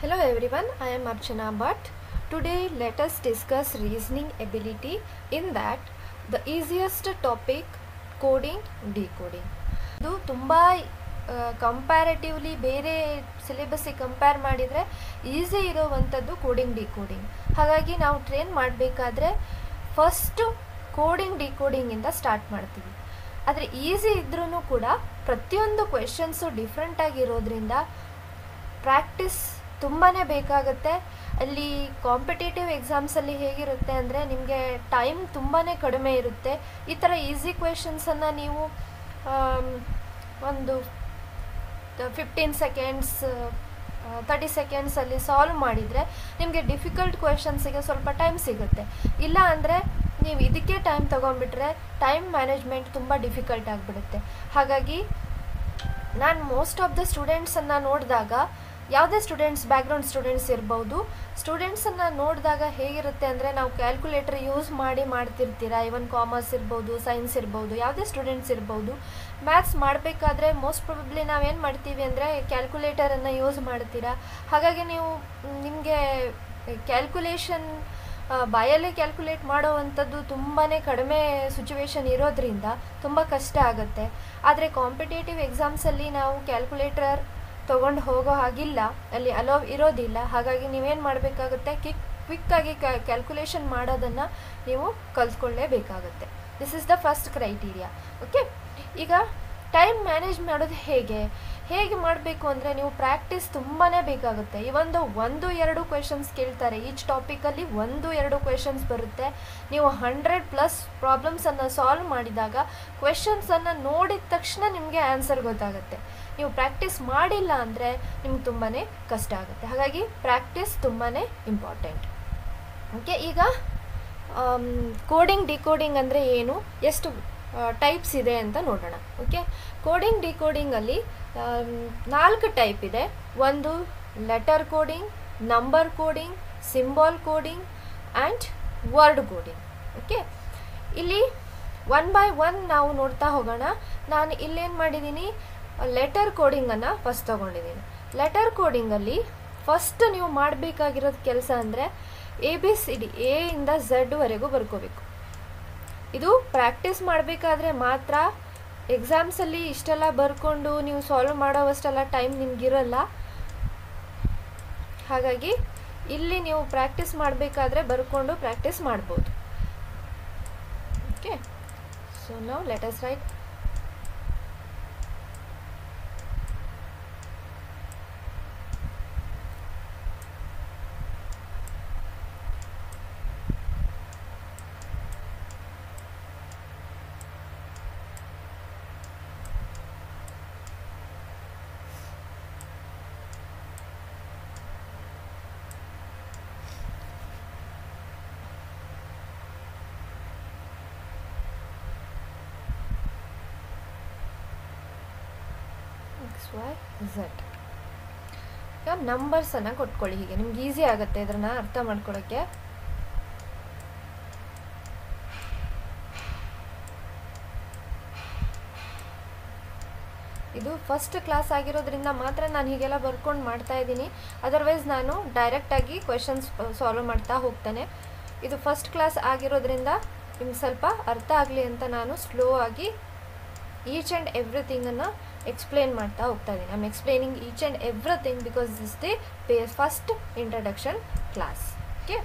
Hello everyone, I am Archana Bhatt. Today let us discuss reasoning ability in that the easiest topic coding decoding. ಇದು ತುಂಬ comparatively ಬೇರೆ ಸಿಲೆಬಸ್ಸಿಗೆ compare ಮಾಡಿದರೆ easy ಇರೋವಂಥದ್ದು coding decoding ಹಾಗಾಗಿ ನಾವು ಟ್ರೈನ್ ಮಾಡಬೇಕಾದ್ರೆ ಫಸ್ಟು ಕೋಡಿಂಗ್ ಡಿಕೋಡಿಂಗಿಂದ ಸ್ಟಾರ್ಟ್ ಮಾಡ್ತೀವಿ ಆದರೆ ಈಸಿ ಇದ್ರೂ ಕೂಡ ಪ್ರತಿಯೊಂದು ಕ್ವೆಶನ್ಸು ಡಿಫ್ರೆಂಟ್ ಆಗಿರೋದ್ರಿಂದ ಪ್ರಾಕ್ಟೀಸ್ ತುಂಬಾ ಬೇಕಾಗುತ್ತೆ ಅಲ್ಲಿ ಕಾಂಪಿಟೇಟಿವ್ ಎಕ್ಸಾಮ್ಸಲ್ಲಿ ಹೇಗಿರುತ್ತೆ ಅಂದರೆ ನಿಮಗೆ ಟೈಮ್ ತುಂಬಾ ಕಡಿಮೆ ಇರುತ್ತೆ ಈ ಥರ ಈಸಿ ಕ್ವೆಶನ್ಸನ್ನು ನೀವು ಆಮ್, ಒಂದು ಫಿಫ್ಟೀನ್ ಸೆಕೆಂಡ್ಸ್ ತರ್ಟಿ ಸೆಕೆಂಡ್ಸಲ್ಲಿ ಸಾಲ್ವ್ ಮಾಡಿದರೆ ನಿಮಗೆ ಡಿಫಿಕಲ್ಟ್ ಕ್ವೆಶನ್ಸಿಗೆ ಸ್ವಲ್ಪ ಟೈಮ್ ಸಿಗುತ್ತೆ ಇಲ್ಲ ಅಂದರೆ ನೀವು ಇದಕ್ಕೆ ಟೈಮ್ ತೊಗೊಂಡ್ಬಿಟ್ರೆ ಟೈಮ್ ಮ್ಯಾನೇಜ್ಮೆಂಟ್ ತುಂಬ ಡಿಫಿಕಲ್ಟ್ ಆಗಿಬಿಡುತ್ತೆ ಹಾಗಾಗಿ ನಾನು ಮೋಸ್ಟ್ ಆಫ್ ದ ಸ್ಟೂಡೆಂಟ್ಸನ್ನು ನೋಡಿದಾಗ ಯಾವುದೇ ಸ್ಟೂಡೆಂಟ್ಸ್ ಬ್ಯಾಕ್ಗ್ರೌಂಡ್ ಸ್ಟೂಡೆಂಟ್ಸ್ ಇರ್ಬೋದು ಸ್ಟೂಡೆಂಟ್ಸನ್ನು ನೋಡಿದಾಗ ಹೇಗಿರುತ್ತೆ ಅಂದರೆ ನಾವು ಕ್ಯಾಲ್ಕುಲೇಟರ್ ಯೂಸ್ ಮಾಡಿ ಮಾಡ್ತಿರ್ತೀರಾ ಇವನ್ ಕಾಮರ್ಸ್ ಇರ್ಬೋದು ಸೈನ್ಸ್ ಇರ್ಬೋದು ಯಾವುದೇ ಸ್ಟೂಡೆಂಟ್ಸ್ ಇರ್ಬೋದು ಮ್ಯಾಥ್ಸ್ ಮಾಡಬೇಕಾದ್ರೆ ಮೋಸ್ಟ್ ಪ್ರಾಬಬ್ಲಿ ನಾವೇನು ಮಾಡ್ತೀವಿ ಅಂದರೆ ಕ್ಯಾಲ್ಕುಲೇಟರನ್ನು ಯೂಸ್ ಮಾಡ್ತೀರಾ ಹಾಗಾಗಿ ನೀವು ನಿಮಗೆ ಕ್ಯಾಲ್ಕುಲೇಷನ್ ಬಾಯಲ್ಲೇ ಕ್ಯಾಲ್ಕುಲೇಟ್ ಮಾಡೋವಂಥದ್ದು ತುಂಬಾ ಕಡಿಮೆ ಸಿಚುವೇಶನ್ ಇರೋದ್ರಿಂದ ತುಂಬ ಕಷ್ಟ ಆಗುತ್ತೆ ಆದರೆ ಕಾಂಪಿಟೇಟಿವ್ ಎಕ್ಸಾಮ್ಸಲ್ಲಿ ನಾವು ಕ್ಯಾಲ್ಕುಲೇಟರ್ ತೊಗೊಂಡು ಹೋಗೋ ಹಾಗಿಲ್ಲ ಅಲ್ಲಿ ಅಲೋ ಇರೋದಿಲ್ಲ ಹಾಗಾಗಿ ನೀವೇನು ಮಾಡಬೇಕಾಗುತ್ತೆ ಕಿಕ್ ಕ್ವಿಕ್ಕಾಗಿ ಕ್ಯಾಲ್ಕುಲೇಷನ್ ಮಾಡೋದನ್ನು ನೀವು ಕಲ್ತ್ಕೊಳ್ಳೇಬೇಕಾಗುತ್ತೆ this is the first criteria okay ಈಗ ಟೈಮ್ ಮ್ಯಾನೇಜ್ ಮಾಡೋದು ಹೇಗೆ ಹೇಗೆ ಮಾಡಬೇಕು ಅಂದರೆ ನೀವು ಪ್ರಾಕ್ಟೀಸ್ ತುಂಬಾ ಬೇಕಾಗುತ್ತೆ ಈ ಒಂದು ಒಂದು ಎರಡು ಕ್ವೆಶನ್ಸ್ ಕೇಳ್ತಾರೆ ಈಚ್ ಟಾಪಿಕಲ್ಲಿ ಒಂದು ಎರಡು ಕ್ವೆಶನ್ಸ್ ಬರುತ್ತೆ ನೀವು ಹಂಡ್ರೆಡ್ ಪ್ಲಸ್ ಪ್ರಾಬ್ಲಮ್ಸನ್ನು ಸಾಲ್ವ್ ಮಾಡಿದಾಗ ಕ್ವೆಶನ್ಸನ್ನು ನೋಡಿದ ತಕ್ಷಣ ನಿಮಗೆ ಆನ್ಸರ್ ಗೊತ್ತಾಗುತ್ತೆ ನೀವು ಪ್ರಾಕ್ಟೀಸ್ ಮಾಡಿಲ್ಲ ಅಂದರೆ ನಿಮ್ಗೆ ತುಂಬಾ ಕಷ್ಟ ಆಗುತ್ತೆ ಹಾಗಾಗಿ ಪ್ರಾಕ್ಟೀಸ್ ತುಂಬಾ ಇಂಪಾರ್ಟೆಂಟ್ ಓಕೆ ಈಗ ಕೋಡಿಂಗ್ ಡಿಕೋಡಿಂಗ್ ಅಂದರೆ ಏನು ಎಷ್ಟು ಟೈಪ್ಸ್ ಇದೆ ಅಂತ ನೋಡೋಣ ಓಕೆ ಕೋಡಿಂಗ್ ಡಿಕೋಡಿಂಗಲ್ಲಿ ನಾಲ್ಕು ಟೈಪ್ ಇದೆ ಒಂದು letter coding number coding symbol coding and word coding okay ಇಲ್ಲಿ ಒನ್ ಬೈ ಒನ್ ನಾವು ನೋಡ್ತಾ ಹೋಗೋಣ ನಾನು ಇಲ್ಲೇನು ಮಾಡಿದ್ದೀನಿ ಲೆಟರ್ ಕೋಡಿಂಗನ್ನು ಫಸ್ಟ್ ತೊಗೊಂಡಿದ್ದೀನಿ ಲೆಟರ್ ಕೋಡಿಂಗಲ್ಲಿ ಫಸ್ಟ್ ನೀವು ಮಾಡಬೇಕಾಗಿರೋದು ಕೆಲಸ ಅಂದರೆ A B C D A ಇಂದ ಝಡ್ವರೆಗೂ ಬರ್ಕೋಬೇಕು ಇದು ಪ್ರಾಕ್ಟೀಸ್ ಮಾಡಬೇಕಾದ್ರೆ ಮಾತ್ರ ಎಕ್ಸಾಮ್ಸಲ್ಲಿ ಇಷ್ಟೆಲ್ಲ ಬರ್ಕೊಂಡು ನೀವು ಸಾಲ್ವ್ ಮಾಡೋವಷ್ಟೆಲ್ಲ ಟೈಮ್ ನಿಮ್ಗಿರಲ್ಲ ಹಾಗಾಗಿ ಇಲ್ಲಿ ನೀವು ಪ್ರಾಕ್ಟೀಸ್ ಮಾಡಬೇಕಾದ್ರೆ ಬರ್ಕೊಂಡು ಪ್ರಾಕ್ಟೀಸ್ ಮಾಡ್ಬೋದು ಓಕೆ ಸೊ ನಾವು let's write X Y Z ಈಗ ನಂಬರ್ಸನ್ನು ಕೊಟ್ಕೊಳ್ಳಿ ಹೀಗೆ ನಿಮ್ಗೆ ಈಸಿ ಆಗುತ್ತೆ ಇದನ್ನ ಅರ್ಥ ಮಾಡ್ಕೊಳ್ಳೋಕ್ಕೆ ಇದು ಫಸ್ಟ್ ಕ್ಲಾಸ್ ಆಗಿರೋದ್ರಿಂದ ಮಾತ್ರ ನಾನು ಹೀಗೆಲ್ಲ ಬರ್ಕೊಂಡು ಮಾಡ್ತಾ ಇದ್ದೀನಿ ಅದರ್ವೈಸ್ ನಾನು ಡೈರೆಕ್ಟಾಗಿ ಕ್ವೆಶನ್ಸ್ ಸಾಲ್ವ್ ಮಾಡ್ತಾ ಹೋಗ್ತಾನೆ ಇದು ಫಸ್ಟ್ ಕ್ಲಾಸ್ ಆಗಿರೋದ್ರಿಂದ ನಿಮ್ಗೆ ಸ್ವಲ್ಪ ಅರ್ಥ ಆಗಲಿ ಅಂತ ನಾನು ಸ್ಲೋ ಆಗಿ ಈಚ್ ಆ್ಯಂಡ್ ಎವ್ರಿಥಿಂಗನ್ನು ಎಕ್ಸ್ಪ್ಲೇನ್ ಮಾಡ್ತಾ ಹೋಗ್ತಾ ಇದ್ದೀನಿ I'm explaining each and everything because this the pay first introduction class okay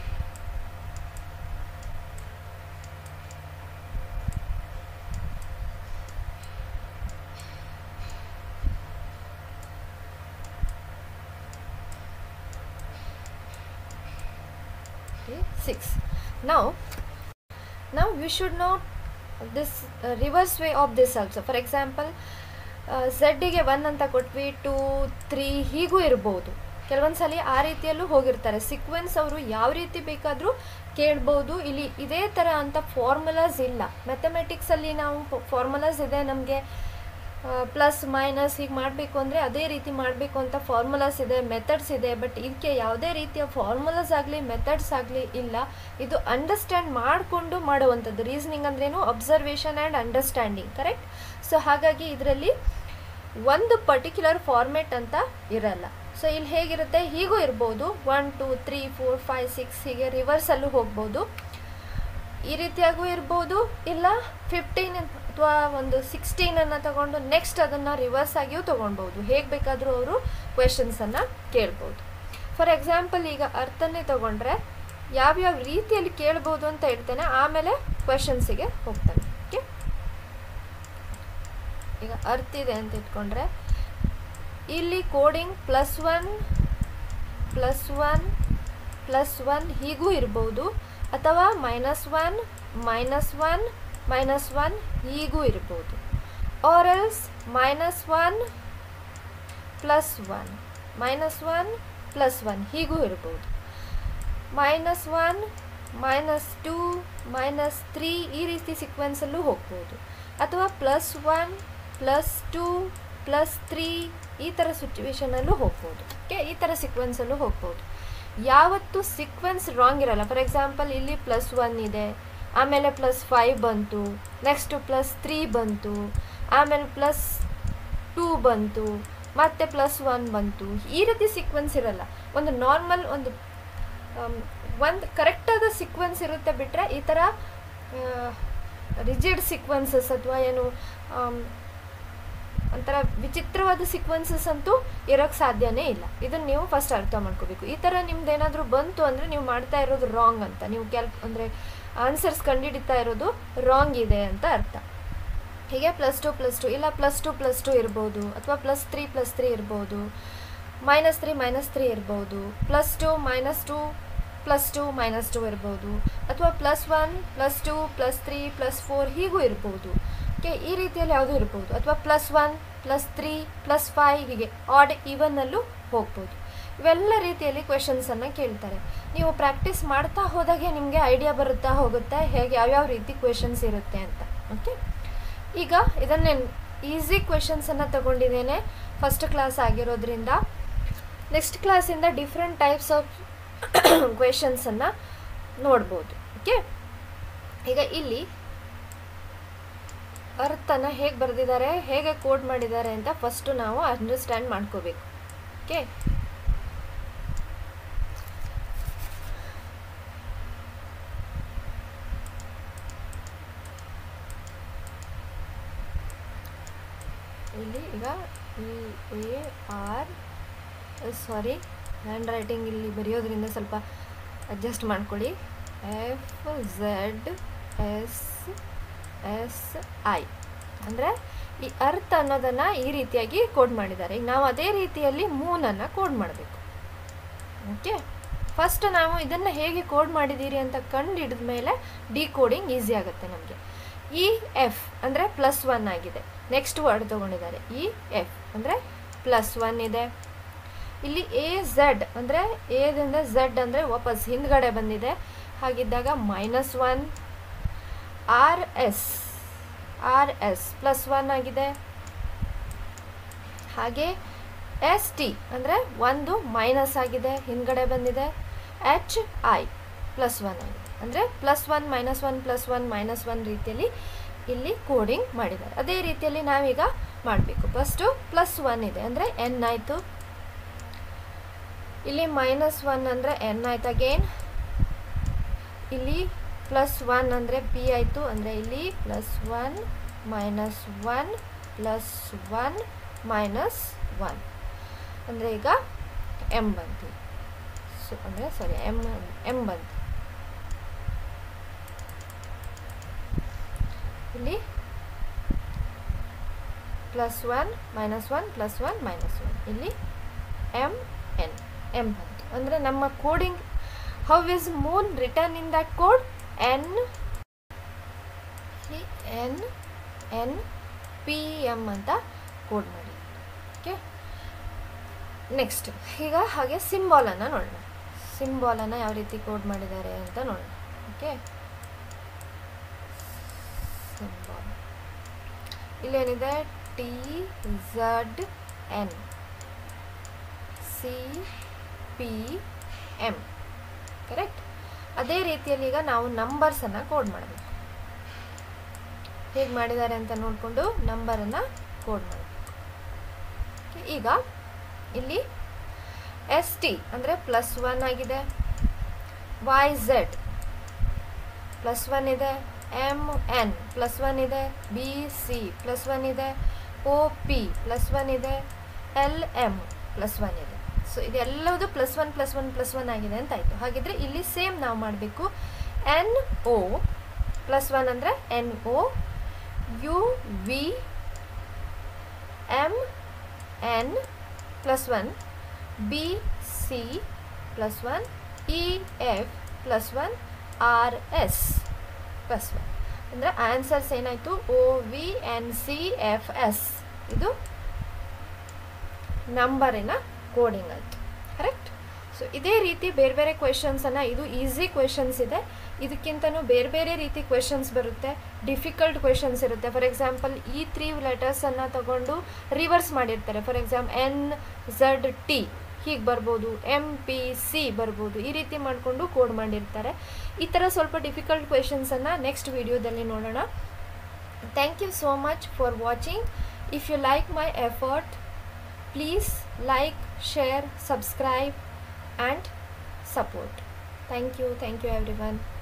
six now now you should know this uh, reverse way of this also for example ಝಡ್ಡಿಗೆ one ಅಂತ ಕೊಟ್ವಿ two three ಹೀಗೂ ಇರ್ಬೋದು ಕೆಲವೊಂದು ಸಲ ಆ ರೀತಿಯಲ್ಲೂ ಹೋಗಿರ್ತಾರೆ ಸಿಕ್ವೆನ್ಸ್ ಅವರು ಯಾವ ರೀತಿ ಬೇಕಾದರೂ ಕೇಳ್ಬೋದು ಇಲ್ಲಿ ಇದೇ ಥರ ಅಂತ ಫಾರ್ಮುಲಾಸ್ ಇಲ್ಲ ಮ್ಯಾಥಮೆಟಿಕ್ಸಲ್ಲಿ ನಾವು ಫಾರ್ಮುಲಾಸ್ ಇದೆ ನಮಗೆ ಪ್ಲಸ್ ಮೈನಸ್ ಹೀಗೆ ಮಾಡಬೇಕು ಅಂದರೆ ಅದೇ ರೀತಿ ಮಾಡಬೇಕು ಅಂತ ಫಾರ್ಮುಲಾಸ್ ಇದೆ ಮೆಥಡ್ಸ್ ಇದೆ ಬಟ್ ಇದಕ್ಕೆ ಯಾವುದೇ ರೀತಿಯ ಫಾರ್ಮುಲಾಸ್ ಆಗಲಿ ಮೆಥಡ್ಸ್ ಆಗಲಿ ಇಲ್ಲ ಇದು ಅಂಡರ್ಸ್ಟ್ಯಾಂಡ್ ಮಾಡಿಕೊಂಡು ಮಾಡುವಂಥದ್ದು ರೀಸನಿಂಗ್ ಅಂದ್ರೇನು observation and understanding correct so ಹಾಗಾಗಿ ಇದರಲ್ಲಿ ಒಂದು ಪರ್ಟಿಕ್ಯುಲರ್ ಫಾರ್ಮೆಟ್ ಅಂತ ಇರಲ್ಲ ಸೊ ಇಲ್ಲಿ ಹೇಗಿರುತ್ತೆ ಹೀಗೂ ಇರ್ಬೋದು one two three four five six ಹೀಗೆ ರಿವರ್ಸಲ್ಲೂ ಹೋಗ್ಬೋದು ಈ ರೀತಿಯಾಗೂ ಇರ್ಬೋದು ಇಲ್ಲ ಫಿಫ್ಟೀನ್ ಅಥವಾ ಒಂದು ಸಿಕ್ಸ್ಟೀನನ್ನು ತಗೊಂಡು ನೆಕ್ಸ್ಟ್ ಅದನ್ನು ರಿವರ್ಸ್ ಆಗಿಯೂ ತೊಗೊಳ್ಬೋದು ಹೇಗೆ ಬೇಕಾದರೂ ಅವರು ಕ್ವೆಶನ್ಸನ್ನು ಕೇಳ್ಬೋದು ಫಾರ್ ಎಕ್ಸಾಂಪಲ್ ಈಗ ಅರ್ಥನೇ ತಗೊಂಡ್ರೆ ಯಾವ್ಯಾವ ರೀತಿಯಲ್ಲಿ ಕೇಳ್ಬೋದು ಅಂತ ಹೇಳ್ತೇನೆ ಆಮೇಲೆ ಕ್ವೆಶನ್ಸಿಗೆ ಹೋಗ್ತಾನೆ ಓಕೆ ಈಗ ಅರ್ಥ ಇದೆ ಅಂತ ಇಟ್ಕೊಂಡ್ರೆ ಇಲ್ಲಿ coding plus one plus one plus one ಹೀಗೂ ಇರ್ಬೋದು ಅಥವಾ minus one minus one minus one ಹೀಗೂ ಇರ್ಬೋದು or else minus one plus one minus one plus one ಹೀಗೂ ಇರ್ಬೋದು minus one minus two minus three ಈ ರೀತಿ ಸೀಕ್ವೆನ್ಸಲ್ಲೂ ಹೋಗ್ಬೋದು ಅಥವಾ plus one plus two plus three ಈ ಥರ ಸಿಚುವೇಶನಲ್ಲೂ ಹೋಗ್ಬೋದು ಓಕೆ ಈ ಥರ ಸೀಕ್ವೆನ್ಸಲ್ಲೂ ಹೋಗ್ಬೋದು ಯಾವತ್ತು ಸೀಕ್ವೆನ್ಸ್ ರಾಂಗ್ ಇರಲ್ಲ ಫಾರ್ ಎಕ್ಸಾಂಪಲ್ ಇಲ್ಲಿ ಪ್ಲಸ್ ಒನ್ ಇದೆ ಆಮೇಲೆ ಪ್ಲಸ್ ಫೈವ್ ಬಂತು ನೆಕ್ಸ್ಟು ಪ್ಲಸ್ ತ್ರೀ ಬಂತು ಆಮೇಲೆ ಪ್ಲಸ್ ಟೂ ಬಂತು ಮತ್ತೆ ಪ್ಲಸ್ ಒನ್ ಬಂತು ಈ ರೀತಿ ಸೀಕ್ವೆನ್ಸ್ ಇರಲ್ಲ ಒಂದು ನಾರ್ಮಲ್ ಒಂದು ಒಂದು ಕರೆಕ್ಟಾದ ಸೀಕ್ವೆನ್ಸ್ ಇರುತ್ತೆ ಬಿಟ್ಟರೆ ಈ ಥರ ರಿಜಿಡ್ ಸೀಕ್ವೆನ್ಸಸ್ ಅಥವಾ ಏನು ಒಂಥರ ವಿಚಿತ್ರವಾದ ಸೀಕ್ವೆನ್ಸಸ್ ಅಂತೂ ಇರೋಕ್ಕೆ ಸಾಧ್ಯನೇ ಇಲ್ಲ ಇದನ್ನು ನೀವು ಫಸ್ಟ್ ಅರ್ಥ ಮಾಡ್ಕೋಬೇಕು ಈ ಥರ ನಿಮ್ದು ಏನಾದರೂ ಬಂತು ಅಂದರೆ ನೀವು ಮಾಡ್ತಾ ಇರೋದು ರಾಂಗ್ ಅಂತ ನೀವು ಕ್ಯಾಲ್ ಅಂದರೆ ಆನ್ಸರ್ಸ್ ಕಂಡುಹಿಡಿತಾ ಇರೋದು ರಾಂಗ್ ಇದೆ ಅಂತ ಅರ್ಥ ಹೀಗೆ ಪ್ಲಸ್ ಟು ಪ್ಲಸ್ ಟು ಇಲ್ಲ ಪ್ಲಸ್ ಟು ಪ್ಲಸ್ ಟು ಇರ್ಬೋದು ಅಥವಾ ಪ್ಲಸ್ ತ್ರೀ ಪ್ಲಸ್ ತ್ರೀ ಇರ್ಬೋದು ಮೈನಸ್ ತ್ರೀ ಮೈನಸ್ ತ್ರೀ ಇರ್ಬೋದು plus two minus two plus two minus two ಇರ್ಬೋದು ಅಥವಾ plus one plus two plus three plus four ಹೀಗೂ ಇರ್ಬೋದು okay ಈ ರೀತಿಯಲ್ಲಿ ಯಾವುದೂ ಇರ್ಬೋದು ಅಥವಾ plus one plus three plus five ಹೀಗೆ ಆಡ್ ಈವನ್ನಲ್ಲೂ ಹೋಗ್ಬೋದು ಇವೆಲ್ಲ ರೀತಿಯಲ್ಲಿ ಕ್ವೆಶನ್ಸನ್ನು ಕೇಳ್ತಾರೆ ನೀವು ಪ್ರಾಕ್ಟೀಸ್ ಮಾಡ್ತಾ ಹೋದಾಗೆ ನಿಮಗೆ ಐಡಿಯಾ ಬರುತ್ತಾ ಹೋಗುತ್ತೆ ಹೇಗೆ ಯಾವ್ಯಾವ ರೀತಿ ಕ್ವೆಶನ್ಸ್ ಇರುತ್ತೆ ಅಂತ ಓಕೆ ಈಗ ಇದನ್ನೇ ಈಸಿ ಕ್ವೆಶನ್ಸನ್ನು ತಗೊಂಡಿದ್ದೇನೆ ಫಸ್ಟ್ ಕ್ಲಾಸ್ ಆಗಿರೋದ್ರಿಂದ ನೆಕ್ಸ್ಟ್ ಕ್ಲಾಸಿಂದ ಡಿಫ್ರೆಂಟ್ ಟೈಪ್ಸ್ ಆಫ್ ಕ್ವೆಶನ್ಸನ್ನು ನೋಡ್ಬೋದು ಓಕೆ ಈಗ ಇಲ್ಲಿ ಅರ್ಥನ ಹೇಗೆ ಬರೆದಿದ್ದಾರೆ ಹೇಗೆ ಕೋಡ್ ಮಾಡಿದ್ದಾರೆ ಅಂತ ಫಸ್ಟು ನಾವು ಅಂಡರ್ಸ್ಟ್ಯಾಂಡ್ ಮಾಡ್ಕೋಬೇಕು ಓಕೆ ಇಲ್ಲಿ ಈಗ E A R sorry handwriting ಇಲ್ಲಿ ಬರೆಯೋದ್ರಿಂದ ಸ್ವಲ್ಪ ಅಡ್ಜಸ್ಟ್ ಮಾಡ್ಕೊಳ್ಳಿ F Z S S I ಅಂದರೆ ಈ ಅರ್ಥ ಅನ್ನೋದನ್ನು ಈ ರೀತಿಯಾಗಿ ಕೋಡ್ ಮಾಡಿದ್ದಾರೆ ಈಗ ನಾವು ಅದೇ ರೀತಿಯಲ್ಲಿ ಮೂನನ್ನು ಕೋಡ್ ಮಾಡಬೇಕು ಓಕೆ ಫಸ್ಟ್ ನಾವು ಇದನ್ನು ಹೇಗೆ ಕೋಡ್ ಮಾಡಿದ್ದೀರಿ ಅಂತ ಕಂಡು ಹಿಡಿದ ಮೇಲೆ ಡಿ ಕೋಡಿಂಗ್ ಈಸಿ ಆಗುತ್ತೆ ನಮಗೆ ಇ ಎಫ್ ಅಂದರೆ ಪ್ಲಸ್ ಒನ್ ಆಗಿದೆ ನೆಕ್ಸ್ಟ್ ವರ್ಡ್ ತೊಗೊಂಡಿದ್ದಾರೆ ಇ ಎಫ್ ಅಂದರೆ ಪ್ಲಸ್ ಒನ್ ಇದೆ ಇಲ್ಲಿ ಎ ಝೆಡ್ ಅಂದರೆ ಎದಿಂದ ಝೆಡ್ ಅಂದರೆ ವಾಪಸ್ ಹಿಂದ್ಗಡೆ ಬಂದಿದೆ ಹಾಗಿದ್ದಾಗ minus one R S R S plus one ಆಗಿದೆ ಹಾಗೆ ಎಸ್ ಟಿ ಅಂದರೆ ಒಂದು ಮೈನಸ್ ಆಗಿದೆ ಹಿಂದ್ಗಡೆ ಬಂದಿದೆ ಎಚ್ ಐ ಪ್ಲಸ್ ಒನ್ ಆಗಿದೆ ಅಂದರೆ plus one minus one plus one minus one ರೀತಿಯಲ್ಲಿ ಇಲ್ಲಿ ಕೋಡಿಂಗ್ ಮಾಡಿದ್ದಾರೆ ಅದೇ ರೀತಿಯಲ್ಲಿ ನಾವೀಗ ಮಾಡಬೇಕು ಫಸ್ಟು ಪ್ಲಸ್ ಒನ್ ಇದೆ ಅಂದರೆ ಎನ್ ಆಯಿತು ಇಲ್ಲಿ ಮೈನಸ್ ಒನ್ ಅಂದರೆ ಎನ್ ಆಯ್ತು ಅಗೇನ್ ಇಲ್ಲಿ ಪ್ಲಸ್ ಒನ್ ಅಂದರೆ ಪಿ ಆಯಿತು ಅಂದರೆ ಇಲ್ಲಿ plus one minus one plus one minus one ಅಂದರೆ ಈಗ ಎಮ್ ಬಂತು ಸೊ ಅಂದರೆ ಸಾರಿ ಎಮ್ ಎಮ್ ಬಂತು ಇಲ್ಲಿ plus one minus one plus one minus one ಇಲ್ಲಿ ಎಮ್ ಎನ್ ಎಮ್ ಬಂತು ಅಂದರೆ ನಮ್ಮ coding how is moon return in that code N N N P M ಅಂತ ಕೋಡ್ ಮಾಡಿ ಓಕೆ ನೆಕ್ಸ್ಟ್ ಈಗ ಹಾಗೆ ಸಿಂಬಾಲನ್ನು ನೋಡೋಣ ಸಿಂಬಾಲನ್ನು ಯಾವ ರೀತಿ ಕೋಡ್ ಮಾಡಿದ್ದಾರೆ ಅಂತ ನೋಡೋಣ ಓಕೆ ಸಿಂಬಾಲ್ ಇಲ್ಲೇನಿದೆ T Z N C P M correct ಅದೇ ರೀತಿಯಲ್ಲಿ ಈಗ ನಾವು ನಂಬರ್ಸನ್ನು ಕೋಡ್ ಮಾಡಬೇಕು ಹೇಗೆ ಮಾಡಿದ್ದಾರೆ ಅಂತ ನೋಡಿಕೊಂಡು ನಂಬರನ್ನು ಕೋಡ್ ಮಾಡಬೇಕು ಈಗ ಇಲ್ಲಿ ಎಸ್ ಟಿ ಅಂದರೆ ಪ್ಲಸ್ ಒನ್ ಆಗಿದೆ ವೈ ಝೆಡ್ ಪ್ಲಸ್ ಒನ್ ಇದೆ ಎಮ್ ಎನ್ ಪ್ಲಸ್ ಒನ್ ಇದೆ ಬಿ ಸಿ ಪ್ಲಸ್ ಒನ್ ಇದೆ ಒ ಪಿ ಪ್ಲಸ್ ಒನ್ ಇದೆ ಎಲ್ ಎಮ್ ಪ್ಲಸ್ ಒನ್ ಇದೆ ಸೊ ಇದೆಲ್ಲವುದು plus one plus one plus one ಆಗಿದೆ ಅಂತ ಆಯಿತು ಹಾಗಿದ್ರೆ ಇಲ್ಲಿ ಸೇಮ್ ನಾವು ಮಾಡಬೇಕು ಎನ್ ಒ ಪ್ಲಸ್ ಒನ್ ಅಂದರೆ N O U V M N plus one B C plus one E F plus one R S plus one ಅಂದರೆ answers ಏನಾಯಿತು O V N C F S ಇದು ನಂಬರಿನ coding ಆಯಿತು correct so ಇದೇ ರೀತಿ ಬೇರೆ ಬೇರೆ ಕ್ವೆಶನ್ಸನ್ನು ಇದು ಈಸಿ ಕ್ವೆಶನ್ಸ್ ಇದೆ ಇದಕ್ಕಿಂತನೂ ಬೇರೆ ಬೇರೆ ರೀತಿ ಕ್ವೆಶನ್ಸ್ ಬರುತ್ತೆ ಡಿಫಿಕಲ್ಟ್ ಕ್ವೆಶನ್ಸ್ ಇರುತ್ತೆ ಫಾರ್ ಎಕ್ಸಾಂಪಲ್ ಈ ತ್ರೀ ಲೆಟರ್ಸನ್ನು ತಗೊಂಡು ರಿವರ್ಸ್ ಮಾಡಿರ್ತಾರೆ for example N Z T ಹೀಗೆ ಬರ್ಬೋದು ಎಮ್ ಪಿ ಸಿ ಬರ್ಬೋದು ಈ ರೀತಿ ಮಾಡಿಕೊಂಡು ಕೋಡ್ ಮಾಡಿರ್ತಾರೆ ಈ ಥರ ಸ್ವಲ್ಪ ಡಿಫಿಕಲ್ಟ್ ಕ್ವೆಶನ್ಸನ್ನು ನೆಕ್ಸ್ಟ್ ವಿಡಿಯೋದಲ್ಲಿ ನೋಡೋಣ thank you so much for watching if you like my effort please like share subscribe and support thank you thank you every one